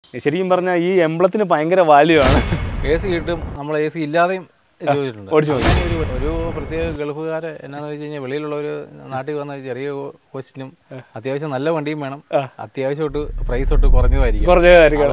ശരിക്കും പറഞ്ഞാൽ ഈ എംബ്ലത്തിന് ഭയങ്കര വാല്യൂ ആണ് എ സി കിട്ടും നമ്മൾ എ സി ഇല്ലാതെയും ചോദിച്ചിട്ടുണ്ട് ഓടിച്ചു നോക്കി. അങ്ങനെ ഒരു ഒരു പ്രത്യേക ഗൾഫുകാർ എന്നാന്ന് വെച്ച് കഴിഞ്ഞാൽ വെളിയിലുള്ളവർ നാട്ടിൽ വന്ന ചെറിയ കോസ്റ്റിനും അത്യാവശ്യം നല്ല വണ്ടിയും വേണം അത്യാവശ്യം തൊട്ട് പ്രൈസ് തൊട്ട് കുറഞ്ഞതായിരിക്കും കുറച്ച് കാര്യങ്ങൾ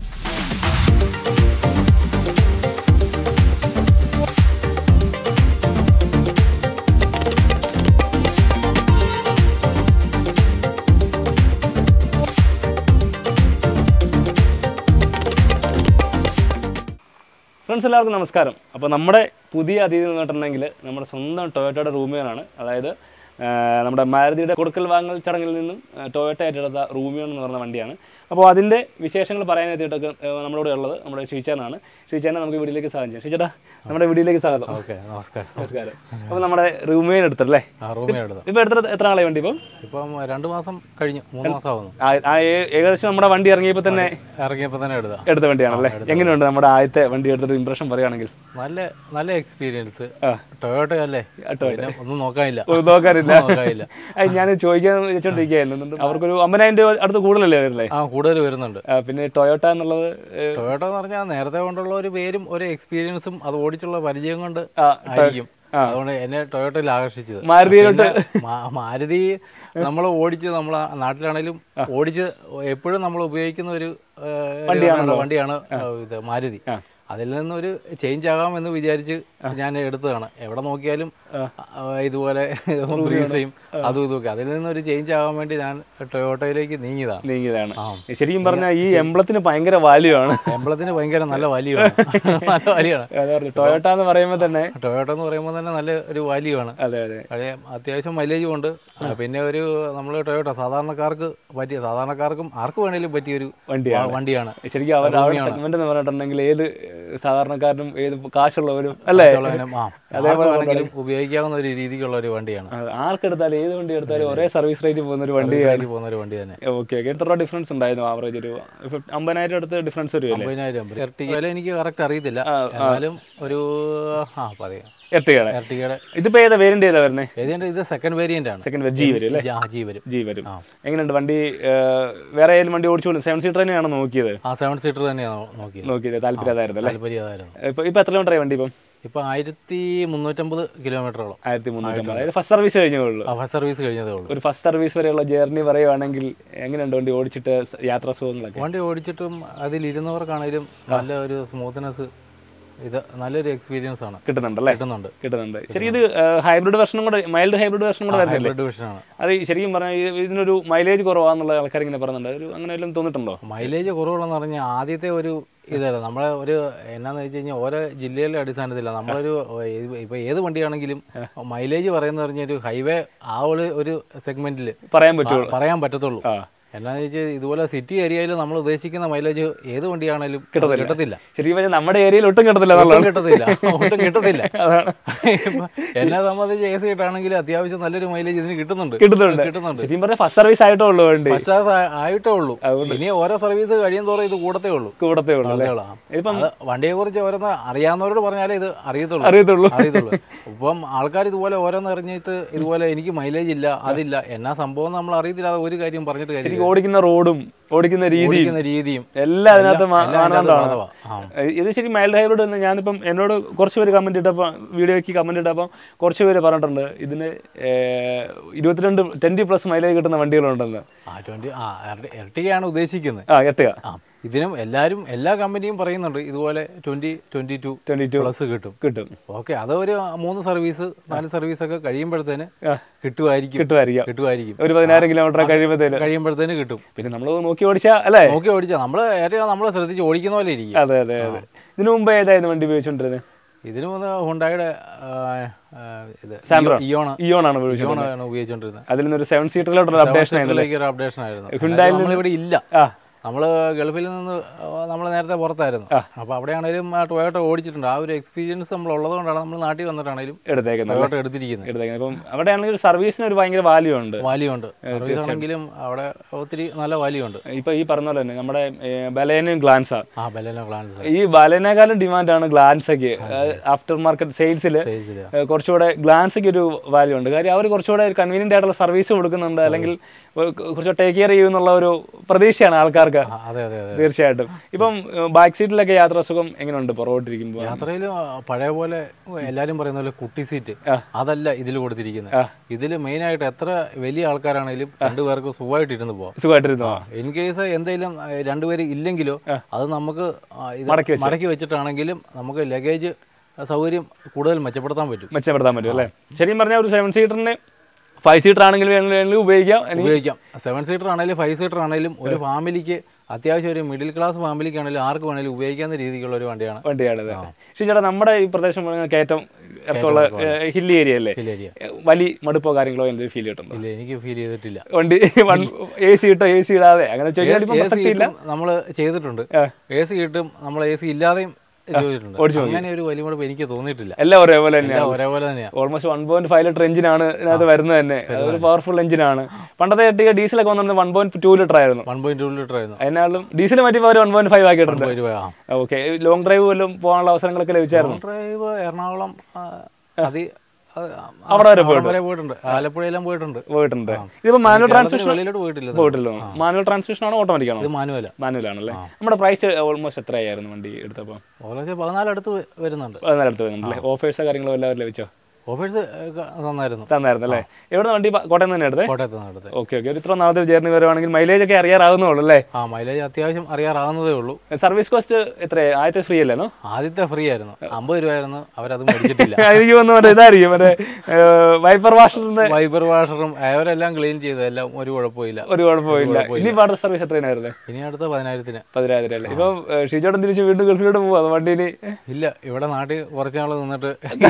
ഫ്രണ്ട്സ് എല്ലാവർക്കും നമസ്കാരം അപ്പോൾ നമ്മുടെ പുതിയ അതിഥി എന്ന് പറഞ്ഞിട്ടുണ്ടെങ്കിൽ നമ്മുടെ സ്വന്തം ടൊയോട്ടയുടെ റൂമിയോനാണ് അതായത് ആ, നമ്മുടെ മാരുതിയുടെ കൊടുക്കൽ വാങ്ങൽ ചടങ്ങിൽ നിന്നും ആ, ടൊയോട്ട ഏറ്റെടുത്ത റൂമിയോൺ എന്ന് പറഞ്ഞ വണ്ടിയാണ് അപ്പോൾ അതിൻ്റെ വിശേഷങ്ങൾ പറയാനെത്തിയിട്ടൊക്കെ ആ, നമ്മുടെ കൂടെ ഉള്ളത് നമ്മുടെ ഷീച്ചാനാണ് ഷീച്ചാനെ നമുക്ക് വീഡിയോയിലേക്ക് സ്വാഗതം ചെയ്യാം ഷീച്ചേട്ടാ നമ്മുടെ വീഡിയോയിലേക്ക് സ്വാഗതം ഓക്കെ നമസ്കാരം നമസ്കാരം അപ്പോൾ നമ്മുടെ റൂമിയോൻ എടുത്തല്ലേ ആ റൂമിൽ എടുത്തത് ഇപ്പോൾ എടുത്തിട്ട് എത്ര ആളായി വണ്ടി ഇപ്പം ഇപ്പം രണ്ട് മാസം കഴിഞ്ഞു മൂന്ന് മാസം ആവുന്നു ആ ആ ഏ- ഏകദേശം നമ്മുടെ വണ്ടി ഇറങ്ങിയപ്പോൾ തന്നെ ഇറങ്ങിയപ്പോൾ തന്നെ എടുത്ത എടുത്ത വണ്ടിയാണല്ലേ എങ്ങനെയുണ്ട് നമ്മുടെ ആദ്യത്തെ വണ്ടി എടുത്തിട്ട് ഇംപ്രഷൻ പറയുകയാണെങ്കിൽ നല്ല നല്ല എക്സ്പീരിയൻസ് ആ. ടൊയോട്ട അല്ലേ പിന്നെ ഒന്നും നോക്കാനില്ല ഒന്നും നോക്കാനില്ല നോക്കാനില്ല അത് ഞാൻ ചോദിക്കാൻ വെച്ചോണ്ടിരിക്കുകയായിരുന്നു എന്നിട്ട് അവർക്കൊരു അമ്പതിനായിരം രൂപ അടുത്ത് കൂടുതലല്ലേ വരില്ലേ ആ കൂടുതൽ വരുന്നുണ്ട് ആ, പിന്നെ ടൊയോട്ട എന്നുള്ളത് ഏ, ടൊയോട്ട എന്ന് പറഞ്ഞാൽ നേരത്തെ കൊണ്ടുള്ള ഒരു പേരും ഒരു എക്സ്പീരിയൻസും അത് ഓടിച്ചുള്ള പരിചയം കൊണ്ട് ആ, ആയിരിക്കും അതുകൊണ്ട് എന്നെ ടൊയോട്ടയിൽ ആകർഷിച്ചത് മാരുതിയിലോട്ട് പിന്നെ മാ- മാരുതി നമ്മൾ ഓടിച്ച് നമ്മളെ നാട്ടിലാണെങ്കിലും ഓടിച്ച് എപ്പോഴും നമ്മൾ ഉപയോഗിക്കുന്ന ഒരു ഏഹ്, ഒരു വണ്ടിയാണ് ഏഹ്, ഇത് മാരുതി അതിൽ നിന്നൊരു ചേഞ്ച് ആകാമെന്ന് വിചാരിച്ച് ഞാൻ എടുത്തതാണ് എവിടെ നോക്കിയാലും ആ, ഇതുപോലെ ബ്രീസയും അതും ഇതുമൊക്കെ അതിൽ നിന്നൊരു ചേഞ്ച് ആകാൻ വേണ്ടി ഞാൻ ടൊയോട്ടയിലേക്ക് നീങ്ങിയതാണ് നീങ്ങിയതാണ് ആ. ശരിക്കും പറഞ്ഞാൽ ഈ എംബ്ലത്തിന് ഭയങ്കര വാല്യൂ ആണ് എംബ്ലത്തിന് ഭയങ്കര നല്ല വാല്യൂ ആണ് നല്ല വാല്യൂ ആണ് അതാ പറഞ്ഞെ, ടൊയോട്ട എന്ന് പറയുമ്പോൾ തന്നെ ടൊയോട്ട എന്ന് പറയുമ്പോൾ തന്നെ നല്ല ഒരു വാല്യൂ ആണ് അതെ അതെ പഴയ അത്യാവശ്യം മൈലേജും ഉണ്ട് ആ, പിന്നെ ഒരു നമ്മൾ ടൊയോട്ട സാധാരണക്കാർക്ക് പറ്റിയ സാധാരണക്കാർക്കും ആർക്ക് വേണേലും പറ്റിയൊരു വണ്ടിയാണ്. വ- വണ്ടിയാണ് ശരിക്കും അവർ അവരുടെ സെഗ്മെന്റ് എന്ന് പറഞ്ഞിട്ടുണ്ടെങ്കിൽ ഏത് ഏ, സാധാരണക്കാരനും ഏത് കാശുള്ളവരും അല്ലേ ഉള്ളതിനും, ആ, ആർക്ക് വേണമെങ്കിലും ഉപയോഗിക്കാവുന്ന ഒരു രീതിക്കുള്ള ഒരു വണ്ടിയാണ് ആ, ആർക്കെടുത്താലും ഏത് വണ്ടി എടുത്താലും ഒരേ സർവീസ് റേറ്റ് പോകുന്ന ഒരു വണ്ടി ഇതിലേക്ക് പോകുന്ന ഒരു വണ്ടി തന്നെ ഓക്കെ ഓക്കെ എത്ര രൂപ ഡിഫറൻസ് ഉണ്ടായിരുന്നു ആവറേജ് ഒരു ഫിഫ്- അമ്പതിനായിരം അടുത്ത് ഡിഫറൻസ് വരുമല്ലേ അമ്പതിനായിരം എർട്ടിക വില എനിക്ക് കറക്റ്റ് അറിയത്തില്ല എന്നാലും ഒരു ആ പറയാം എർട്ടികയുടെ എർട്ടികയുടെ ഇതിപ്പോ ഏതാ വേരിയന്റ് ഏതാ വരുന്നത് ഏതിന്റെ ഇത് സെക്കൻഡ് വേരിയന്റ് ആണ് സെക്കൻഡ് ജി വരും അല്ലേ ആ, ജി വരും ജി വരും ആ. എങ്ങനെയുണ്ട് വണ്ടി ഏ, വേറെ ഏതെങ്കിലും വണ്ടി ഓടിച്ചു സെവൻ സീറ്റർ തന്നെയാണ് നോക്കിയത് ആ സെവൻ സീറ്റർ തന്നെയാണ് നോക്കിയത് നോക്കിയത് താല്പര്യം അതായിരുന്നു അല്ലേ താല്പര്യം അതായിരുന്നു ഇപ്പൊ ഇപ്പൊ എത്ര കിലോമീറ്റർ വണ്ടി ഇപ്പം ഇപ്പൊ ആയിരത്തി മുന്നൂറ്റമ്പത് കിലോമീറ്ററോളം ആയിരത്തി മുന്നൂറ്റമ്പത് അതായത് ഫസ്റ്റ് സർവീസ് കഴിഞ്ഞേ ഉള്ളൂ ആ ഫസ്റ്റ് സർവീസ് കഴിഞ്ഞതേ ഉള്ളൂ ഒരു ഫസ്റ്റ് സർവീസ് വരെയുള്ള ജേർണി പറയുവാണെങ്കിൽ എങ്ങനെയുണ്ട് വണ്ടി ഓടിച്ചിട്ട് സ- യാത്രാ സുഖങ്ങളൊക്കെ വണ്ടി ഓടിച്ചിട്ടും അതിലിരുന്നവർക്കാണേലും നല്ല ഒരു സ്മൂത്ത്നെസ് ഇത് നല്ലൊരു എക്സ്പീരിയൻസ് ആണ് കിട്ടുന്നുണ്ടല്ലേ കിട്ടുന്നുണ്ട് കിട്ടുന്നുണ്ട് ശരി ഇത് ഹൈബ്രിഡ് വെർഷനും കൂടെ മൈൽഡ് ഹൈബ്രിഡ് വെർഷനും കൂടെ വരുന്നില്ലേ ഹൈബ്രിഡ് ഡിവിഷനാണ് അത് ശരിക്കും പറഞ്ഞാൽ ഇതിനൊരു മൈലേജ് കുറവാന്നുള്ള ആൾക്കാർ ഇങ്ങനെ പറയുന്നുണ്ട് ഒരു അങ്ങനെ വല്ലതും തോന്നിട്ടുണ്ടോ മൈലേജ് കുറവുള്ളതെന്ന് പറഞ്ഞാൽ ആദ്യത്തെ ഒരു ഇതല്ല നമ്മളെ ഒരു എന്നാന്ന് വെച്ച് കഴിഞ്ഞാൽ ഓരോ ജില്ലയിലെ അടിസ്ഥാനത്തില്ല നമ്മളൊരു ഏത് ഇപ്പൊ ഏത് വണ്ടിയാണെങ്കിലും മൈലേജ് പറയുന്ന പറഞ്ഞൊരു ഹൈവേ ആ ഒരു ഒരു സെഗ്മെന്റിൽ പറയാൻ പറ്റുള്ളൂ പറയാൻ പറ്റത്തുള്ളൂ ആ എന്നാന്ന് വെച്ചാൽ ഇതുപോലെ സിറ്റി ഏരിയയിൽ നമ്മൾ ഉദ്ദേശിക്കുന്ന മൈലേജ് ഏത് വണ്ടിയാണെങ്കിലും അത് കിട്ടത്തില്ല ശരിക്കും പറഞ്ഞാൽ നമ്മുടെ ഏരിയയിൽ ഒട്ടും കിട്ടത്തില്ല ഒട്ടും എന്നുള്ളതാണ് കിട്ടത്തില്ല ഒട്ടും കിട്ടത്തില്ല അതാണ് ഇപ്പൊ എന്നെ സംബന്ധിച്ച് എ സി കിട്ടാണെങ്കിൽ അത്യാവശ്യം നല്ലൊരു മൈലേജ് ഇതിന് കിട്ടുന്നുണ്ട് കിട്ടുന്നുണ്ട് കിട്ടുന്നുണ്ട് ശരിക്കും പറഞ്ഞാൽ ഫസ്റ്റ് സർവീസ് ആയിട്ടേ ഉള്ളൂ വണ്ടി പക്ഷേ അത് ആയിട്ടേ ഉള്ളൂ ഇനി ഓരോ സർവീസ് കഴിയും തോറും ഇത് കൂടത്തേ ഉള്ളൂ കൂടത്തേ ഉള്ളൂ അല്ലേ അതേ ഉള്ളൂ. ഇതിപ്പം അത് വണ്ടിയെ കുറിച്ച് ഓരോന്ന് അറിയാവുന്നവരോട് പറഞ്ഞാലേ ഇത് അറിയത്തുള്ളൂ അറിയത്തുള്ളൂ അറിയത്തുള്ളൂ ഇപ്പം ആൾക്കാർ ഇതുപോലെ ഓരോന്ന് അറിഞ്ഞിട്ട് ഇതുപോലെ എനിക്ക് മൈലേജ് ഇല്ല അതില്ല എന്നാ സംഭവം നമ്മൾ അറിയത്തില്ലാതെ ഒരു കാര്യം പറഞ്ഞിട്ട് കാര്യം ശരിക്കും ഓടിക്കുന്ന റോഡും ഓടിക്കുന്ന രീതിയും ഓടിക്കുന്ന രീതിയും എല്ലാം അതിനകത്ത് മാ- എല്ലാം അതിനകത്ത് കാണാണ്ടാണ് ബാധകമാ. ആ. ഇത് ശരി മൈൽഡ് ഹൈബ്രിഡ് എന്ന് ഞാനിപ്പം എന്നോട് കുറച്ച് പേര് കമന്റ് ഇട്ടപ്പോൾ വീഡിയോയ്ക്ക് കമന്റ് ഇട്ടപ്പോൾ കുറച്ച് പേര് പറഞ്ഞിട്ടുണ്ട് ഇതിന് ഏർ, ഇരുപത്തിരണ്ട് ട്വന്റി പ്ലസ് മൈലേജ് കിട്ടുന്ന വണ്ടികളുണ്ടെന്ന് ആ ട്വന്റി ആ ഇരട്ടിയാണ് ഉദ്ദേശിക്കുന്നത് ആ എട്ടുക ആ ഇതിനും എല്ലാവരും എല്ലാ കമ്പനിയും പറയുന്നുണ്ട് ഇതുപോലെ twenty twenty two twenty two plus കിട്ടും കിട്ടും ഓക്കെ അത് ഒരു മൂന്ന് സർവീസ് നാല് സർവീസ് ഒക്കെ കഴിയുമ്പോഴത്തേന് ആ. കിട്ടുമായിരിക്കും കിട്ടുമായിരിക്കും കിട്ടുമായിരിക്കും ഒരു പതിനായിരം കിലോമീറ്റർ കഴിയുമ്പോഴത്തേന് കഴിയുമ്പോഴത്തേന് കിട്ടും പിന്നെ നമ്മൾ നോക്കി ഓടിച്ചാ അല്ലേ നോക്കി ഓടിച്ചാൽ നമ്മൾ ഏറ്റവും നമ്മൾ ശ്രദ്ധിച്ച് ഓടിക്കുന്ന പോലെ ഇരിക്കും അതെ അതെ അതെ ഇതിനു മുമ്പ് ഏതായിരുന്നു വണ്ടി ഉപയോഗിച്ചോണ്ടിരുന്നത് ഇതിന് മുമ്പ് ഹുണ്ടായുടെ ആ, ആ, ഇത് Sandro. ഇയോണ ഇയോൺ ആണ് ഉപയോഗിച്ചത് ഇയോണാണ് ഉപയോഗിച്ചുകൊണ്ടിരുന്നത് അതിൽ നിന്നൊരു സെവൻ സീറ്ററിലോട്ടൊരു അപ്ഡേഷൻ ആയിരുന്നു ഇതിലേക്ക് ഒരു അപ്ഡേഷൻ ആയിരുന്നു Hyundai യിൽ നമ്മളിവിടെ ഇല്ല ആ നമ്മൾ ഗൾഫിൽ നിന്ന് നമ്മൾ നേരത്തെ പുറത്തായിരുന്നു അപ്പോൾ അവിടെയാണെങ്കിലും ആ ടൊയോട്ട ഓടിച്ചിട്ടുണ്ട് ആ ഒരു എക്സ്പീരിയൻസ് നമ്മൾ ഉള്ളതുകൊണ്ടാണ് നമ്മൾ നാട്ടിൽ വന്നിട്ടാണെങ്കിലും എടുത്തേക്കുന്നത് ടൊയോട്ട എടുത്തിരിക്കുന്നത് എടുത്തേക്കുന്നത് അപ്പം അവിടെയാണെങ്കിൽ ഒരു സർവീസിന് ഒരു ഭയങ്കര വാല്യൂ ഉണ്ട് വാല്യൂ ഉണ്ട് സർവീസ് ആണെങ്കിലും അവിടെ ഒത്തിരി നല്ല വാല്യൂ ഉണ്ട് ഇപ്പൊ ഈ പറഞ്ഞ പോലെ തന്നെ നമ്മുടെ ബലേനയും ഗ്ലാൻസാ ആ ബെല്ലന ഗ്ലാൻസ് ഈ ബലേനേക്കാളും ഡിമാൻഡാണ് ഗ്ലാൻസയ്ക്ക് ആഫ്റ്റർ മാർക്കറ്റ് സെയിൽസിൽ സൈസിൽ കുറച്ചുകൂടെ ഗ്ലാൻസയ്ക്ക് ഒരു വാല്യൂ ഉണ്ട് കാര്യം അവർ കുറച്ചുകൂടെ കൺവീനിയന്റ് ആയിട്ടുള്ള സർവീസ് കൊടുക്കുന്നുണ്ട് അല്ലെങ്കിൽ കുറച്ച് ടേക്ക് കെയർ ചെയ്യുന്നുള്ള ഒരു പ്രതീക്ഷയാണ് ആൾക്കാർക്ക് കാര്യങ്ങളൊക്കെ ആ, അതെ അതെ അതെ തീർച്ചയായിട്ടും ഇപ്പം ബാക്ക് സീറ്റിലൊക്കെ യാത്രാ സുഖം എങ്ങനെയുണ്ട് പുറകോട്ടിരിക്കുമ്പോൾ യാത്രയിൽ പഴയ പോലെ എല്ലാരും പറയുന്ന പോലെ കുട്ടി സീറ്റ് അതല്ല ഇതിൽ കൊടുത്തിരിക്കുന്നത് ഇതിൽ മെയിൻ ആയിട്ട് എത്ര വലിയ ആൾക്കാരാണെങ്കിലും രണ്ടുപേർക്ക് സുഖമായിട്ട് ഇരുന്ന് പോവാം സുഖമായിട്ടിരുന്നോ ഇൻ കേസ് എന്തെങ്കിലും ആ, രണ്ടുപേര് ഇല്ലെങ്കിലോ അത് നമുക്ക് ആ, ഇത് മടക്കി വെച്ച്. മടക്കി വെച്ചിട്ടാണെങ്കിലും നമുക്ക് ലഗേജ് സൗകര്യം കൂടുതൽ മെച്ചപ്പെടുത്താൻ പറ്റും മെച്ചപ്പെടുത്താൻ പറ്റും അല്ലേ ശരിക്കും പറഞ്ഞാൽ ഒരു സെവൻ സീറ്ററിന് ഫൈവ് സീറ്റർ ആണെങ്കിലും വേണമെങ്കിലും ഉപയോഗിക്കാം ഇനി ഉപയോഗിക്കാം സെവൻ സീറ്റർ ആണെങ്കിലും ഫൈവ് സീറ്റർ ആണെങ്കിലും ഒരു ഫാമിലിക്ക് അത്യാവശ്യം ഒരു മിഡിൽ ക്ലാസ് ഫാമിലിക്ക് ആണെങ്കിലും ആർക്ക് വേണമെങ്കിലും ഉപയോഗിക്കാവുന്ന രീതിക്കുള്ള ഒരു വണ്ടിയാണ് വണ്ടിയാണിത് പക്ഷേ ചേട്ടാ നമ്മുടെ ഈ പ്രദേശം മുഴുവൻ കയറ്റം ഇറക്കമുള്ള ഹില്ലി ഏരിയ അല്ലേ ഫീൽ ഏരിയ ഏ, വലിയ മടുപ്പോ കാര്യങ്ങളോ എന്തെങ്കിലും ഫീൽ കിട്ടുന്നുണ്ടോ ഇല്ല എനിക്ക് ഫീൽ ചെയ്തിട്ടില്ല വണ്ടി എ സി ഇട്ടോ എ സി ഇടാതെ അങ്ങനെ ചോദിച്ചാൽ ഇപ്പം എ സി പ്രസക്തി ഇല്ല നമ്മൾ ചെയ്തിട്ടുണ്ട് ആ. എ സി കിട്ടും നമ്മൾ എ സി ഇല്ലാതെയും ചെയ്തിട്ടുണ്ട് ഓടിച്ചു അങ്ങനെ ഒരു വലിയ മുടപ്പ് എനിക്ക് തോന്നിയിട്ടില്ല എല്ലാം ഒരേപോലെ തന്നെയാണ് എല്ലാം ഒരേപോലെ തന്നെയാണ് almost one point five litre എഞ്ചിനാണ് ഇതിനകത്ത് വരുന്നത് തന്നെ അതൊരു പവർഫുൾ എഞ്ചിനാണ് പണ്ടത്തെ എട്ടിക ഡീസലൊക്കെ വന്നിരുന്നത് വൺ പോയിന്റ് ടു ലിറ്റർ ആയിരുന്നു വൺ പോയിന്റ് ടു ലിറ്റർ ആയിരുന്നു അതിനാളും ഡീസൽ മാറ്റിയപ്പോൾ അവർ വൺ പോയിന്റ് ഫൈവ് ആക്കിയിട്ടുണ്ട് ഒരു ആ. ഓക്കെ ലോങ് ഡ്രൈവ് വല്ലതും പോകാനുള്ള അവസരങ്ങളൊക്കെ ലഭിച്ചായിരുന്നു ഡ്രൈവ് എറണാകുളം ആ, അതി അത് അവിടെ വരെ അവിടെ വരെ പോയിട്ടുണ്ട് ആലപ്പുഴയെല്ലാം പോയിട്ടുണ്ട് പോയിട്ടുണ്ട് ഇതിപ്പോ മാനുവൽ കേരളത്തിന് ട്രാൻസ്മിഷൻ വെളിയിലോട്ട് പോയിട്ടില്ല ഇത്. പോയിട്ടില്ലോ മാനുവൽ ട്രാൻസ്മിഷൻ ആണോ ഓട്ടോമാറ്റിക് ആണോ ഇത് മാനുവല മാനുവൽ ആണല്ലേ നമ്മുടെ പ്രൈസ് ഓൾമോസ്റ്റ് എത്രയായിരുന്നു വണ്ടി എടുത്തപ്പോൾ ഓൾമോസ്റ്റ് പതിനാലടുത്ത് വ- വരുന്നുണ്ട് പതിനാലടുത്ത് വരുന്നുണ്ടല്ലേ ഓഫേഴ്സോ കാര്യങ്ങളോ എല്ലാവരും ലഭിച്ചോ ഓഫീസ് തന്നായിരുന്നു തന്നായിരുന്നു അല്ലേ എവിടെ വണ്ടി പ- കോട്ടയം തന്നെ എടുത്തേ കോട്ടയത്ത് നിന്ന് എടുത്തത് ഓക്കെ ഓക്കെ ഒരു ഇത്ര നാളത്തെ ജേർണി വരുവാണെങ്കിൽ മൈലേജ് ഒക്കെ അറിയാറാവുന്നുള്ളൂ അല്ലേ ആ മൈലേജ് അത്യാവശ്യം അറിയാറാകുന്നതേ ഉള്ളൂ സർവീസ് കോസ്റ്റ് എത്രയാ ആദ്യത്തെ ഫ്രീ അല്ലേന്നോ ആദ്യത്തെ ഫ്രീ ആയിരുന്നു അമ്പത് രൂപയായിരുന്നു അവരത് മേടിച്ചിട്ടില്ല എനിക്ക് വന്ന് മറ്റേ ഇതായിരിക്കും മറ്റേ വൈപ്പർ വാഷറിന്റെ വൈബർ വാഷറും അവരെല്ലാം ക്ലീൻ ചെയ്തു എല്ലാം ഒരു കുഴപ്പമില്ല ഒരു കുഴപ്പമില്ല ഇനി വാട്ടർ സർവീസ് എത്രയാണ് വരുന്നത് ഇനി അടുത്ത പതിനായിരത്തിന് പതിനായിരം അല്ലേ ഇപ്പൊ ഷീജോട്ടൻ തിരിച്ച് വീണ്ടും ഗൾഫിലോട്ട് പോവാ വണ്ടിയിൽ ഇല്ല ഇവിടെ നാട്ടിൽ കുറച്ച് നാൾ നിന്നിട്ട്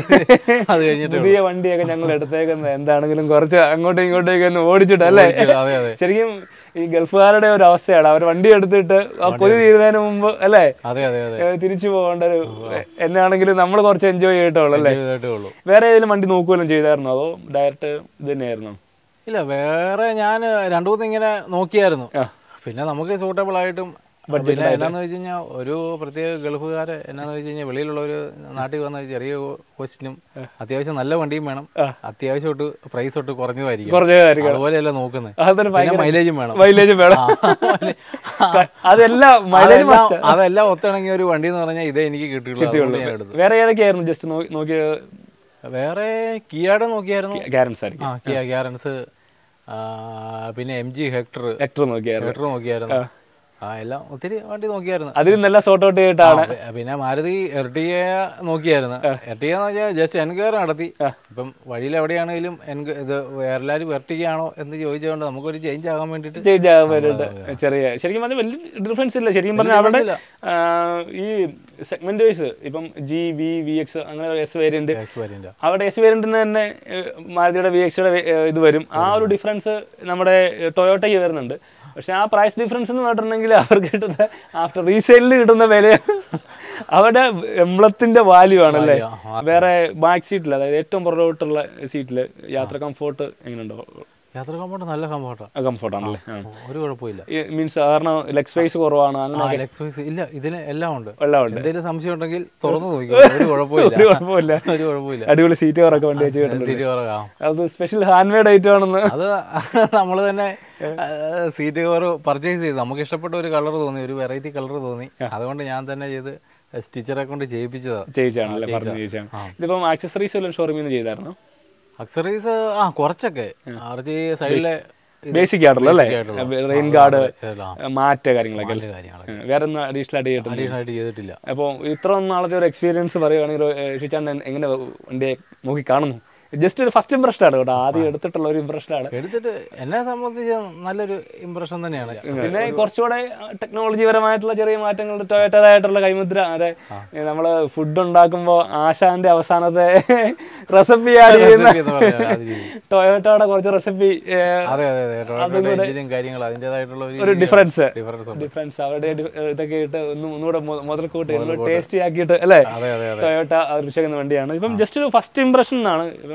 അത് കഴിഞ്ഞിട്ട് പുതിയ വണ്ടിയൊക്കെ ഞങ്ങൾ എടുത്തേക്കുന്നത് എന്താണെങ്കിലും കുറച്ച് അങ്ങോട്ടും ഇങ്ങോട്ടേക്ക് ഒന്ന് ഓടിച്ചിട്ടല്ലേ അതെ അതെ ശരിക്കും ഈ ഗൾഫുകാരുടെ ഒരു അവസ്ഥയാണ് അവർ വണ്ടി എടുത്തിട്ട് ആ കൊതി തീരുന്നതിന് മുമ്പ് അല്ലേ അതെ അതെ അതെ ഏ, തിരിച്ചു പോകേണ്ട ഒരു എന്നാണെങ്കിലും നമ്മൾ കുറച്ച് എൻജോയ് ചെയ്തിട്ടുള്ളൂ അല്ലേ ചെയ്തിട്ടേ ഉള്ളൂ വേറെ ഏതെങ്കിലും വണ്ടി നോക്കുമല്ലോ ചെയ്തായിരുന്നോ അതോ ഡയറക്റ്റ് ഇത് തന്നെയായിരുന്നോ ഇല്ല വേറെ ഞാൻ രണ്ടു മൂന്ന് ഇങ്ങനെ നോക്കിയായിരുന്നു ആ. പിന്നെ നമുക്ക് സൂട്ടബിൾ ആയിട്ടും പിന്നെ എന്നാന്ന് വെച്ച് കഴിഞ്ഞാൽ ഒരു പ്രത്യേക ഗൾഫുകാര് എന്നാന്ന് വെച്ച് കഴിഞ്ഞാൽ വെളിയിലുള്ളവർ നാട്ടിൽ വന്ന ചെറിയ കോസ്റ്റിനും അത്യാവശ്യം നല്ല വണ്ടിയും വേണം അത്യാവശ്യം തൊട്ട് പ്രൈസ് തൊട്ട് കുറഞ്ഞതായിരിക്കും കുറച്ച് കാര്യങ്ങൾ അതുപോലെയല്ല നോക്കുന്നത് അതൊരു പിന്നെ ഭയങ്കര മൈലേജും വേണം മൈലേജ് വേണം അതെല്ലാം മൈലേജ് അതെല്ലാം അതെല്ലാം ഒത്തിണങ്ങിയ ഒരു വണ്ടി എന്ന് പറഞ്ഞാൽ ഇതേ എനിക്ക് കിട്ടിയുള്ളൂ അതുകൊണ്ട് ഞാൻ എടുത്തു വേറെ ഏതൊക്കെയായിരുന്നു ജസ്റ്റ് നോക്കിയ വേറെ കിയാടെ നോക്കിയായിരുന്നു ഗ്യാരൻസ് ആയിരിക്കും ആ കിയ ഗ്യാരൻസ് പിന്നെ എം ജി ഹെക്ടർ ഹെക്ടർ നോക്കിയായിരുന്നു ഹെക്ടർ നോക്കിയായിരുന്നു ആ എല്ലാം ഒത്തിരി വണ്ടി നോക്കിയായിരുന്നു അതിൽ നിന്നെല്ലാം സോർട്ട് ഔട്ട് ചെയ്തിട്ടാണ് പി- പിന്നെ മാരുതി എർട്ടിക നോക്കിയായിരുന്നു എർട്ടിക എന്ന് വെച്ചാൽ ജസ്റ്റ് എൻക്വയർ നടത്തി ഇപ്പം വഴിയിൽ എവിടെയാണെങ്കിലും എൻക ഇത് എല്ലാവരും എർട്ടിക ആണോ എന്ന് ചോദിച്ചുകൊണ്ട് നമുക്കൊരു ചേഞ്ച് ആകാൻ വേണ്ടിയിട്ട് ചേഞ്ച് ആകാൻ വേണ്ടിയിട്ട് ചെറിയ ശരിക്കും പറഞ്ഞാൽ വലിയ ഡിഫറൻസ് ഇല്ല ശരിക്കും പറഞ്ഞാൽ അവിടെ ഇല്ല. ആ, ഈ സെഗ്മെന്റ് വൈസ് ഇപ്പം ജി വി വി എക്സ് അങ്ങനെ എസ് വേരിയന്റ് എക്സ്പീരിയൻ്റ് അവിടെ എസ് വേരിയന്റിന് തന്നെ ഏഹ്, മാരുതിയുടെ വി എക്സിയുടെ ഇത് വരും ആ ഒരു ഡിഫറൻസ് നമ്മുടെ ടൊയോട്ടയ്ക്ക് വരുന്നുണ്ട് പക്ഷെ ആ പ്രൈസ് ഡിഫറൻസ് എന്ന് പറഞ്ഞിട്ടുണ്ടെങ്കിൽ അവർക്ക് കിട്ടുന്ന ആഫ്റ്റർ റീസെയിലിൽ കിട്ടുന്ന വില അവരുടെ എംബ്ലത്തിന്റെ വാല്യൂ ആണല്ലേ വേറെ ബാക്ക് സീറ്റിൽ അതായത് ഏറ്റവും പുറകോട്ടുള്ള സീറ്റിൽ യാത്ര കംഫോർട്ട് എങ്ങനെയുണ്ടോ യാത്ര കമ്പോട്ട് നല്ല കമ്പോട്ടാണ് കംഫോർട്ട് ആണല്ലേ ഒരു കുഴപ്പമില്ല മീൻസ് കാരണം ലെഗ് സ്പേസ് കുറവാണ് അങ്ങനെ ആ ലെക്സ് ഇല്ല ഇതിന് എല്ലാം ഉണ്ട് എല്ലാം ഉണ്ട് എന്തെങ്കിലും സംശയം ഉണ്ടെങ്കിൽ തുറന്നു നോക്കിക്കോ ഒരു കുഴപ്പമില്ല ഒരു കുഴപ്പമില്ല ഒരു കുഴപ്പമില്ല അടിപൊളി സീറ്റ് കവറൊക്കെ വണ്ടി വെച്ച് കിട്ടുന്നുണ്ട് സീറ്റ് കുറവാ അത് സ്പെഷ്യൽ ഹാൻഡ് മെയ്ഡ് ഐറ്റം ആണെന്ന് അത് നമ്മൾ തന്നെ സീറ്റ് കവർ പർച്ചേസ് ചെയ്തു നമുക്ക് ഇഷ്ടപ്പെട്ട ഒരു കളർ തോന്നി ഒരു വെറൈറ്റി കളർ തോന്നി അതുകൊണ്ട് ഞാൻ തന്നെ ചെയ്ത് സ്റ്റിച്ചറെ കൊണ്ട് ചെയ്യിപ്പിച്ചതാ ചേച്ചിയാണല്ലേ പറഞ്ഞു ചേച്ചിയാണ് ഇതിപ്പം ആക്സസറീസ് വല്ലതും ഷോറൂമിൽ നിന്ന് ചെയ്തായിരുന്നു അക്സറീസ് ആ കുറച്ചൊക്കെ ആർജി സൈഡിലെ ബേസിക് ആയിട്ടുള്ള അല്ലേ റെയിൻ ഗാർഡ് ആ, മാറ്റ കാര്യങ്ങളൊക്കെ അല്ലേ നല്ല കാര്യങ്ങളൊക്കെ ഉം. വേറെ ഒന്നും അഡീഷണൽ ആയിട്ട് ചെയ്തിട്ടുണ്ട് അഡീഷണൽ ആയിട്ട് ചെയ്തിട്ടില്ല അപ്പോൾ ഇത്ര നാളത്തെ ഒരു എക്സ്പീരിയൻസ് പറയുകയാണെങ്കിൽ ഷിച്ചാൻ എങ്ങനെ വണ്ടിയെ നോക്കി കാണുന്നു ജസ്റ്റ് ഒരു ഫസ്റ്റ് ഇംപ്രഷനാണ് കേട്ടോ ആദ്യം എടുത്തിട്ടുള്ള ഒരു ഇംപ്രഷനാണ് എടുത്തിട്ട് എന്നെ സംബന്ധിച്ച് നല്ലൊരു ഇമ്പ്രഷൻ തന്നെയാണ് പിന്നെ കുറച്ചുകൂടെ ടെക്നോളജി പരമായിട്ടുള്ള ചെറിയ മാറ്റങ്ങൾ ടൊയറ്റതായിട്ടുള്ള കൈമുദ്ര അതെ നമ്മള് ഫുഡ് ഉണ്ടാക്കുമ്പോൾ ആശാന്റെ അവസാനത്തെ റെസിപ്പി ആഡ് ചെയ്യുന്ന Recipe എന്ന് പറഞ്ഞാൽ ആ രീതി. ടൊയോട്ടയുടെ കുറച്ച് റെസിപ്പി അതെ അതെ അതെ ടൊയോട്ടയുടെ എഞ്ചിനും കാര്യങ്ങളും അതിൻ്റെതായിട്ടുള്ള ഒരു ഡിഫറൻസ് ഡിഫറൻസ് ഉണ്ട് ഡിഫറൻസ് അവരുടെ ഡി- ഇതൊക്കെ ഇട്ട് ഒന്ന് ഒന്നുകൂടെ മു- മുതൽക്കൂട്ട് ഒന്ന് ടേസ്റ്റി ആക്കിയിട്ട് അല്ലേ അതെ അതെ അതെ ടൊയോട്ട അവതരിപ്പിച്ചേക്കുന്ന വണ്ടിയാണ് ഇപ്പം ജസ്റ്റ് ഒരു ഫസ്റ്റ് ഇംപ്രഷൻ എന്നാണ് ഇപ്പം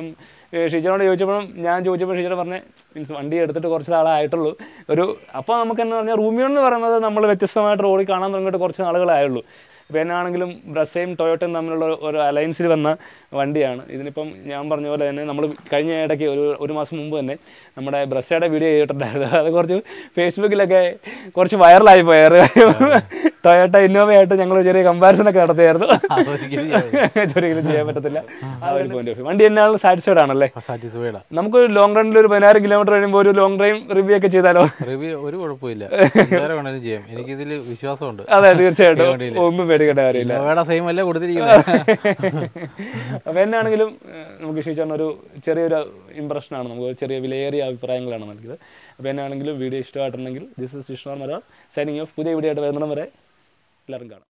ഷീജനോട് ചോദിച്ചപ്പോഴും ഞാൻ ചോദിച്ചപ്പോൾ ഷീജന പറഞ്ഞ മീൻസ് വണ്ടി എടുത്തിട്ട് കുറച്ച് നാളായിട്ടുള്ളൂ ഒരു അപ്പോൾ നമുക്ക് എന്ന് പറഞ്ഞാൽ റൂമിയോ എന്ന് പറയുന്നത് നമ്മൾ വ്യത്യസ്തമായിട്ട് റോഡിൽ കാണാൻ തുടങ്ങിയിട്ട് കുറച്ച് നാളുകളായുള്ളൂ ഇപ്പോൾ എന്നാണെങ്കിലും ബ്രസയും ടൊയോട്ടയും തമ്മിലുള്ള ഒരു അലയൻസിൽ വന്ന വണ്ടിയാണ് ഇതിനിപ്പം ഞാൻ പറഞ്ഞ പോലെ തന്നെ നമ്മൾ കഴിഞ്ഞ ഇടയ്ക്ക് ഒരു ഒരു മാസം മുമ്പ് തന്നെ നമ്മുടെ ബ്രസയുടെ വീഡിയോ ചെയ്തിട്ടുണ്ടായിരുന്നു അത് കുറച്ച് ഫേസ്ബുക്കിലൊക്കെ കുറച്ച് വൈറലായി പോയാറ് ടൊയോട്ട ഇന്നോവയായിട്ട് ഞങ്ങൾ ചെറിയ കമ്പാരിസൺ ഒക്കെ നടത്തിയായിരുന്നു അതൊരിക്കലും ഒരിക്കലും ചെയ്യാൻ പറ്റത്തില്ല ആ ഒരു പോയിന്റ് ഓഫ് വണ്ടി എന്നാലും സാറ്റിസ്ഫൈഡ് ആണല്ലേ സാറ്റിസ്ഫൈഡാ നമുക്ക് ലോങ് റണ്ണിൽ ഒരു പതിനായിരം കിലോമീറ്റർ കഴിയുമ്പോൾ ഒരു ലോങ് ഡ്രൈവ് റിവ്യൂ ഒക്കെ ചെയ്താലോ റിവ്യൂ ഒരു കുഴപ്പമില്ല വേറെ വേണമെങ്കിലും ചെയ്യാം എനിക്കിതിൽ വിശ്വാസമുണ്ട് അതെ തീർച്ചയായിട്ടും വണ്ടിയില്. ഒന്നും പേടിക്കേണ്ട കാര്യമില്ല ഇന്നോവയുടെ സെയിം അല്ലേ കൊടുത്തിരിക്കുന്നത് അപ്പോൾ എന്നാണെങ്കിലും ഏഹ്, നമുക്ക് ഷീച്ചറിന് ഒരു ചെറിയൊരു ഇമ്പ്രഷനാണ് നമുക്ക് ഒരു ചെറിയ വിലയേറിയ അഭിപ്രായങ്ങളാണ് നൽകിയത് അപ്പോൾ എന്നാണെങ്കിലും വീഡിയോ ഇഷ്ടമായിട്ടുണ്ടെങ്കിൽ this is Vishnu Maral signing off പുതിയ വീഡിയോ ആയിട്ട് വരുന്നിടം വരെ എല്ലാവരും കാണാം